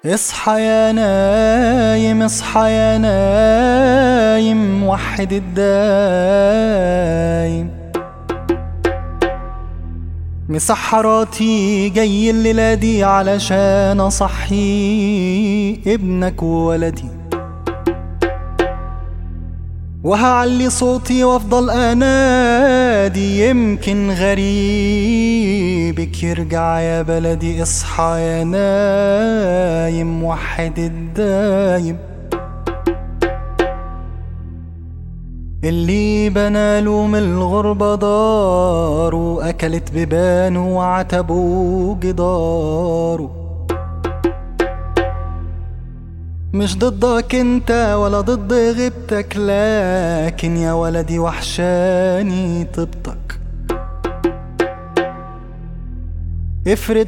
اصحى يا نايم اصحى يا نايم وحد الدايم مسحراتي جاي الليلة دي علشان أصحي ابنك وولدي وهعلي صوتي وافضل انادي يمكن غريبك يرجع يا بلدي اصحى يا نايم وحد الدايم اللي بناله من الغربة دار وأكلت ببانه وعتبه جداره مش ضدك انت ولا ضد غيبتك لكن يا ولدي وحشاني طبتك افرد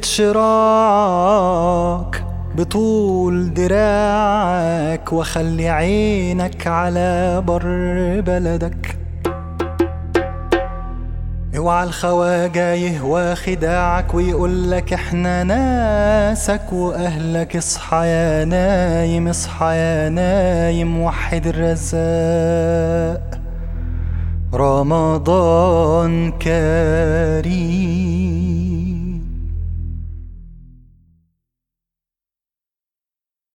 شراعك بطول دراعك وخلي عينك على بر بلدك اوعى الخواجة يهوى خداعك ويقول لك احنا ناسك واهلك اصحى يا نايم اصحى يا نايم وحد الرزاق رمضان كريم